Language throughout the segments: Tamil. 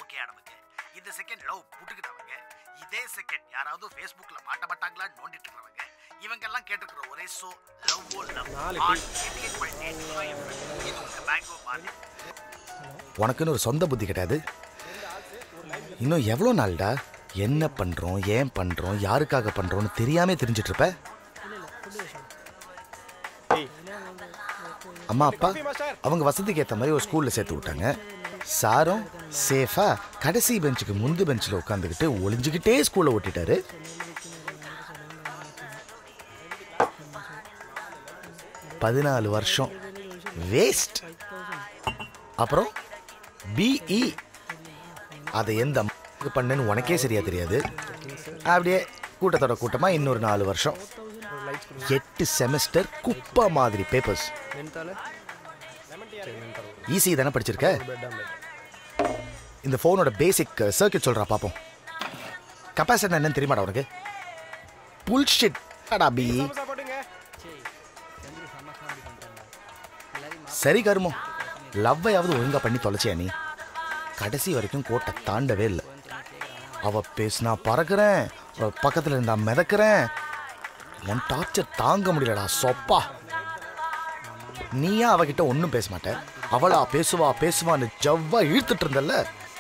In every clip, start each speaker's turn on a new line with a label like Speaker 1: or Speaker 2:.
Speaker 1: ஓகே நமக்கு இந்த செகண்ட் லவ் புட்டுக்கிட்டவங்க இதே செகண்ட் யாராவது ஃபேஸ்புக்கில் மாட்ட மாட்டாங்களான்னு நோண்டிட்டு இருக்கிறவங்க இவங்கெல்லாம் கேட்டுக்கிற ஒரே ஷோ லவ் ஓ லவ் இது உங்க பேங்கோ மாதிரி
Speaker 2: உனக்குன்னு ஒரு சொந்த புத்தி கிடையாது இன்னும் எவ்வளோ நாள்டா என்ன பண்ணுறோம் ஏன் பண்ணுறோம் யாருக்காக பண்ணுறோன்னு தெரியாமே தெரிஞ்சிட்டு இருப்ப அம்மா அப்பா அவங்க வசதிக்கு ஏற்ற மாதிரி ஒரு ஸ்கூலில் சேர்த்து விட்டாங்க சாரும் சேஃபாக கடைசி பெஞ்சுக்கு முந்து பெஞ்சில் உட்காந்துக்கிட்டு ஒளிஞ்சுக்கிட்டே ஸ்கூலை ஓட்டிட்டாரு பதினாலு வருஷம் வேஸ்ட் அப்புறம் பிஇ அதை எந்த அம்மாவுக்கு பண்ணேன்னு உனக்கே சரியா தெரியாது அப்படியே கூட்டத்தோட கூட்டமாக இன்னொரு நாலு வருஷம் எட்டு செமஸ்டர் குப்பா மாதிரி பேப்பர்ஸ் ஈஸி தானே படிச்சிருக்க இந்த ஃபோனோட பேசிக் சர்க்கியூட் சொல்றா பார்ப்போம் கெப்பாசிட்டி என்னன்னு தெரியுமாடா உனக்கு புல்ஷிட் அடா பி சரி கருமோ லவ்வையாவது ஒழுங்கா பண்ணி தொலைச்சியா நீ கடைசி வரைக்கும் கோட்டை தாண்டவே இல்லை அவ பேசினா பறக்கிறேன் அவ பக்கத்துல இருந்தா மிதக்கிறேன் உன் டார்ச்சர் தாங்க முடியலடா சொப்பா நீயா அவகிட்ட ஒன்றும் பேச மாட்ட அவளா பேசுவா பேசுவான்னு ஜவ்வா இழுத்துட்டு இருந்தல்ல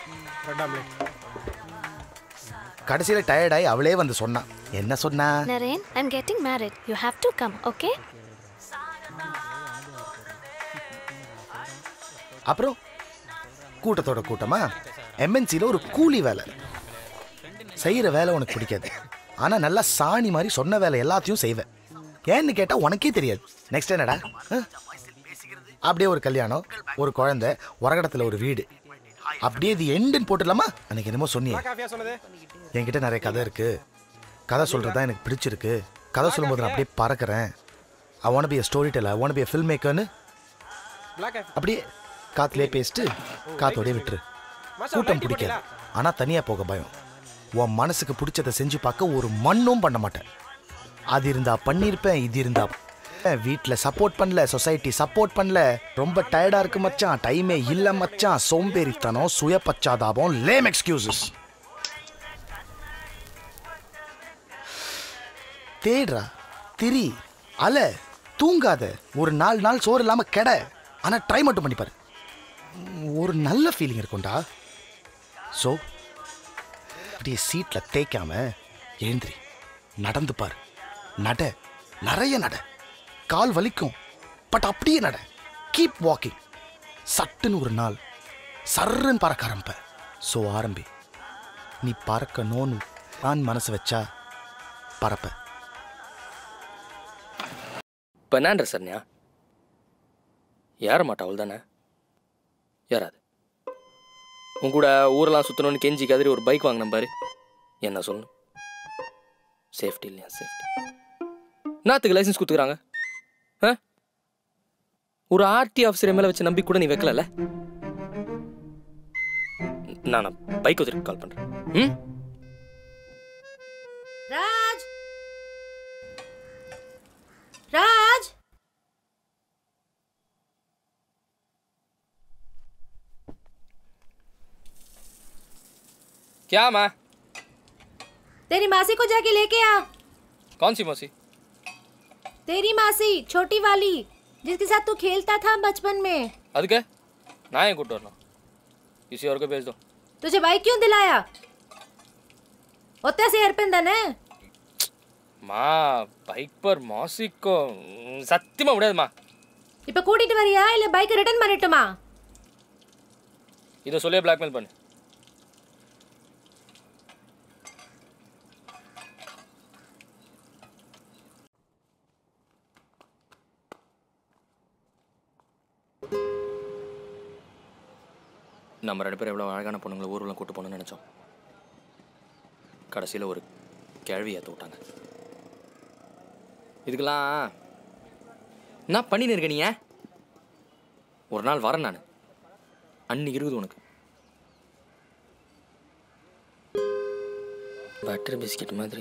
Speaker 2: கடைசியில டயர்டாயி அவளே வந்து சொன்னா என்ன சொன்னா
Speaker 3: Naren, I'm getting married. You have to come, okay?
Speaker 2: அப்புறம் கூட்டத்தோட கூட்டமா எம்என்சியில் ஒரு கூலி வேலை செய்கிற வேலை உனக்கு பிடிக்காது ஆனால் நல்லா சாணி மாதிரி சொன்ன வேலை எல்லாத்தையும் செய்வேன் ஏன்னு கேட்டால் உனக்கே தெரியாது நெக்ஸ்ட் என்னடா ஆ? அப்படியே ஒரு கல்யாணம் ஒரு குழந்தை உரகடத்தில் ஒரு வீடு அப்படியே இது எண்டுன்னு போட்டுடலாமா அன்னைக்கு என்னமோ சொன்னியே என்கிட்ட நிறைய கதை இருக்கு கதை சொல்கிறது தான் எனக்கு பிடிச்சிருக்கு கதை சொல்லும்போது நான் அப்படியே பறக்கிறேன் I want be a story teller I want be a film மேக்கர்னு அப்படியே காத்துலயே பேசிட்டு காத்தோடய விட்டுரு கூட்டம் பிடிக்காது ஆனா தனியா போக பயம் உன் மனசுக்கு பிடிச்சதை செஞ்சு பார்க்க ஒரு மண்ணும் பண்ண மாட்டேன் அது இருந்தா பண்ணியிருப்பேன் இது இருந்தா வீட்டில் சப்போர்ட் பண்ணல சொசைட்டி சப்போர்ட் பண்ணல ரொம்ப டயர்டா இருக்கு மச்சான் டைமே இல்ல மச்சான் சோம்பேறித்தனம் சுய பச்சாதாபம் லேம் எக்ஸ்கியூசஸ் தேடுறா திரி அல தூங்காத ஒரு நாலு நாள் சோறு இல்லாம கெட ஆனா ட்ரை மட்டும் பண்ணி பாரு ஒரு நல்ல ஃபீலிங் இருக்கும்டா ஸோ அப்படியே சீட்டில் தேய்க்காம எழுந்திரி நடந்து பாரு நட நிறைய நட கால் வலிக்கும் பட் அப்படியே நட கீப் வாக்கிங் சட்டுன்னு ஒரு நாள் சர்ருன்னு பறக்க ஆரம்பிப்ப ஸோ ஆரம்பி நீ பறக்கணும்னு நான் மனசு வச்சா பறப்ப
Speaker 4: இப்போ என்னன்ற சரண்யா ஏற மாட்டா அவள் தானே ஏறாது உன் கூட ஊரெல்லாம் சுற்றணும்னு கெஞ்சி கதறி ஒரு பைக் வாங்கினேன் பாரு என்ன சொல்லணும் சேஃப்டி இல்லையா சேஃப்டி நாத்துக்கு லைசன்ஸ் கொடுத்துக்கிறாங்க ஆ ஒரு ஆர்டி ஆஃபீஸர் மேலே வச்சு நம்பி கூட நீ வைக்கலல்ல நான் பைக் வச்சுட்டு கால் பண்ணுறேன் ம்
Speaker 5: ராஜ் ராஜ்
Speaker 4: क्या माँ
Speaker 5: तेरी मासी को जाके लेके आ
Speaker 4: कौन सी मौसी
Speaker 5: तेरी मासी छोटी वाली जिसके साथ तू खेलता था बचपन में
Speaker 4: அதுக்கு நான் ஏன் கூப்பிட்டு வரணும் किसी और को भेज दो
Speaker 5: तुझे बाइक क्यों दिलाया ஒத்த சேர்ப்பேன்
Speaker 4: மா பைக் பர் மாசிக்கோ சத்தியமா முடியாதுமா
Speaker 5: இப்ப கூட்டிட்டு வரியா இல்ல பைக் ரிட்டர்ன் பண்ணட்டுமா
Speaker 4: இதை சொல்லியே பிளாக்மெயில் பண்ணு நம்ம ரெண்டு பேரும் எவ்வளோ அழகான பொண்ணுங்களை ஊர்வலம் கூட்டு போகணும்னு நினச்சோம் கடைசியில் ஒரு கேள்வி ஏற்ற விட்டாங்க இதுக்கெல்லாம் என்ன பண்ணின்னு இருக்க நீ ஒரு நாள் வரேன் நான் அன்னைக்கு இருக்குது உனக்கு பட்டர் பிஸ்கெட் மாதிரி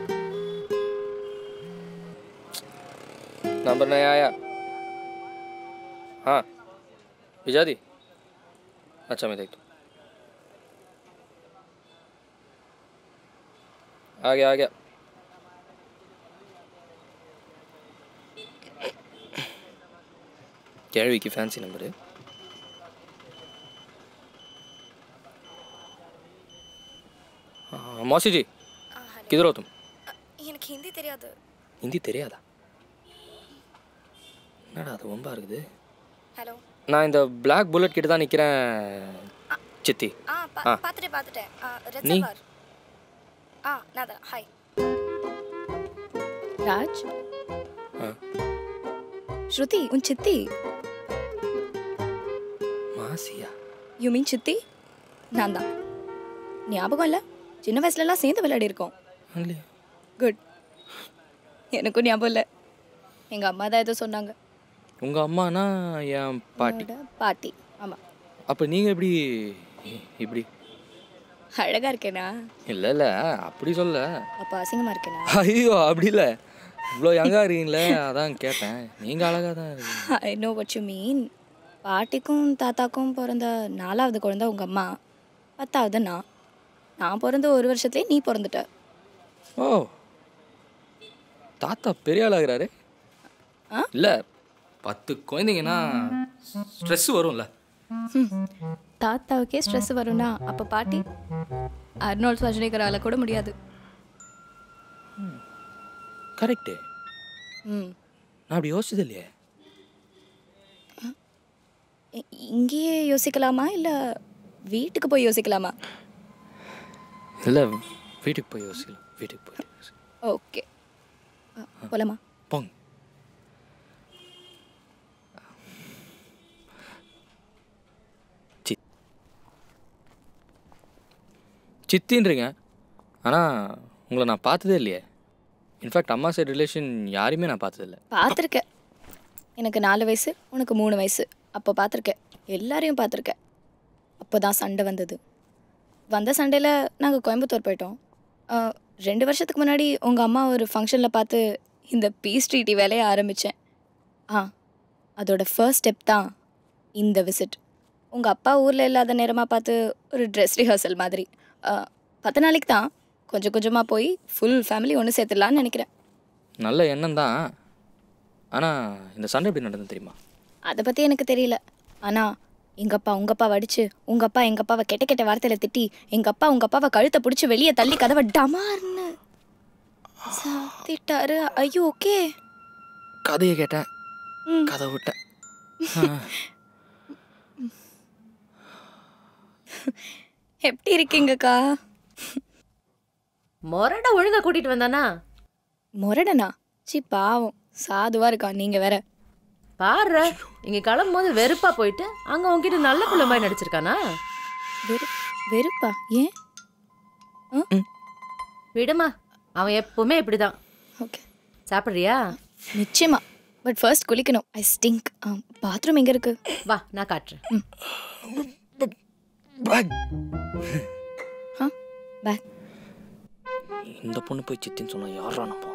Speaker 4: நம்பர் நயாயா हाँ भिजा दी अच्छा मैं देखता हूँ आ गया आ गया கேள்வி की फैंसी नंबर है हाँ, मौसी जी किधर हो तुम
Speaker 6: எனக்கு ஹிந்தி தெரியாது
Speaker 4: ஹிந்தி தெரியாதா என்னடா அது ரொம்ப இருக்குது
Speaker 6: ஹலோ
Speaker 4: நான் இந்த பிளாக் புல்லட் கிட்ட தான் நிற்கிறேன் சித்தி
Speaker 6: ஆ பா-
Speaker 4: ஆ.
Speaker 6: பார்த்துட்டேன் பார்த்துட்டேன் ஆ, ரெட்
Speaker 4: நீ?
Speaker 6: சல்வார் ஆ நான் தான் ஹாய்
Speaker 7: ராஜ்
Speaker 4: ஆ.
Speaker 7: ஸ்ருதி உன் சித்தி
Speaker 4: மாசியா
Speaker 7: யூ மீன் சித்தி நான் தான் ஞாபகம் இல்லை சின்ன வயசுலலாம் சேர்ந்து விளையாடி இருக்கோம்
Speaker 4: இல்லையா
Speaker 7: குட் எனக்கும் ஞாபகம் இல்லை எங்கள் அம்மா தான் ஏதோ சொன்னாங்க
Speaker 4: உங்கள் அம்மானா என் பாட்டி
Speaker 7: என்னோட பாட்டி ஆமாம்
Speaker 4: அப்போ நீங்கள் எப்படி இப்படி
Speaker 7: அழகா இருக்கேனா
Speaker 4: இல்லை இல்லை அப்படி சொல்ல
Speaker 7: அப்போ அசிங்கமாக இருக்கேனா
Speaker 4: ஐயோ அப்படி இல்லை இவ்வளோ யங்காக இருக்கீங்களே அதான் கேட்டேன் நீங்கள் அழகாக தான் இருக்கீங்க
Speaker 7: I know what you mean பாட்டிக்கும் தாத்தாக்கும் பிறந்த நாலாவது குழந்தை உங்கள் அம்மா பத்தாவது நான் நான் பிறந்த ஒரு வருஷத்துலேயே நீ பிறந்துட்ட
Speaker 4: ஓ தாத்தா பெரிய ஆளாகிறாரு
Speaker 7: ஆ?
Speaker 4: இல்லை பத்து குழந்தைங்கன்னா ஸ்ட்ரெஸ் வரும்ல
Speaker 7: தாத்தாவுக்கே ஸ்ட்ரெஸ் வரும்னா அப்போ பாட்டி அர்னால்ட் ஸ்வாஜ்னேகரால கூட முடியாது
Speaker 4: கரெக்டு
Speaker 7: ம்
Speaker 4: நான் அப்படி யோசிச்சது இல்லையே
Speaker 7: இ- இங்கேயே யோசிக்கலாமா இல்லை வீட்டுக்கு போய் யோசிக்கலாமா
Speaker 4: இல்லை வீட்டுக்கு போய் யோசிக்கலாம் வீட்டுக்கு போய் யோசிக்கலாம்
Speaker 7: ஓகே போலாமா
Speaker 4: போங்க சி சித்தின்றீங்க ஆனால் உங்களை நான் பார்த்ததே இல்லையே இன்ஃபேக்ட் அம்மா சைடு ரிலேஷன் யாரையுமே நான் பார்த்ததில்ல
Speaker 7: பார்த்துருக்கேன் எனக்கு நாலு வயசு உனக்கு மூணு வயசு அப்போ பார்த்துருக்கேன் எல்லாரையும் பார்த்துருக்கேன் அப்போ தான் சண்டை வந்தது வந்த சண்டையில் நாங்கள் கோயம்புத்தூர் போயிட்டோம் ஆஹ், ரெண்டு வருஷத்துக்கு முன்னாடி உங்கள் அம்மா ஒரு ஃபங்க்ஷனில் பார்த்து இந்த பீஸ் ட்ரீட்டி வேலையை ஆரம்பித்தேன் ஆ அதோட ஃபர்ஸ்ட் ஸ்டெப் தான் இந்த விசிட் உங்கள் அப்பா ஊரில் இல்லாத நேரமாக பார்த்து ஒரு ட்ரெஸ் ரிஹர்சல் மாதிரி ஆஹ், பத்து நாளைக்கு தான் கொஞ்சம் கொஞ்சமாக போய் ஃபுல் ஃபேமிலி ஒன்று சேர்த்துடலான்னு நினைக்கிறேன்
Speaker 4: நல்ல எண்ணம் தான் ஆனால் இந்த சண்டை எப்படி நடந்தது தெரியுமா
Speaker 7: அதை பற்றி எனக்கு தெரியல ஆனால் எங்கள் அப்பா உங்கள் அப்பாவை அடிச்சு உங்கள் அப்பா எங்கள் அப்பாவை கெட்ட கெட்ட வார்த்தையில் திட்டி எங்கள் அப்பா உங்கள் அப்பாவை கழுத்தை பிடிச்சி வெளியே தள்ளி கதவை டமார்னு சாத்திட்டாரு ஐயோ ஓகே
Speaker 4: கதையை கேட்டேன்
Speaker 7: ம்.
Speaker 4: கதை விட்டேன்
Speaker 7: எப்படி இருக்கீங்கக்கா
Speaker 5: மொரட ஒழுங்கா கூட்டிட்டு வந்தானா
Speaker 7: முரடனா சி பாவம் சாதுவா இருக்கா நீங்கள் வேற
Speaker 5: பாரு இங்க கிளம்பும் போது வெறுப்பா போயிட்டு அங்க உன்கிட்ட நல்ல புள்ள மாதிரி நடிச்சிருக்கானா
Speaker 7: வெறு வெறுப்பா ஏன்
Speaker 5: விடுமா அவன் எப்பவுமே இப்படிதான்
Speaker 7: ஓகே
Speaker 5: சாப்பிடுறியா
Speaker 7: நிச்சயமா பட் ஃபர்ஸ்ட் குளிக்கணும் ஐ ஸ்டிங்க் பாத்ரூம் எங்கே இருக்கு
Speaker 5: வா நான் காட்டுறேன்
Speaker 4: பேக்
Speaker 7: ஆ பேக்
Speaker 4: இந்த பொண்ணு போய் சித்தின்னு சொன்னா யாரா நம்புவான்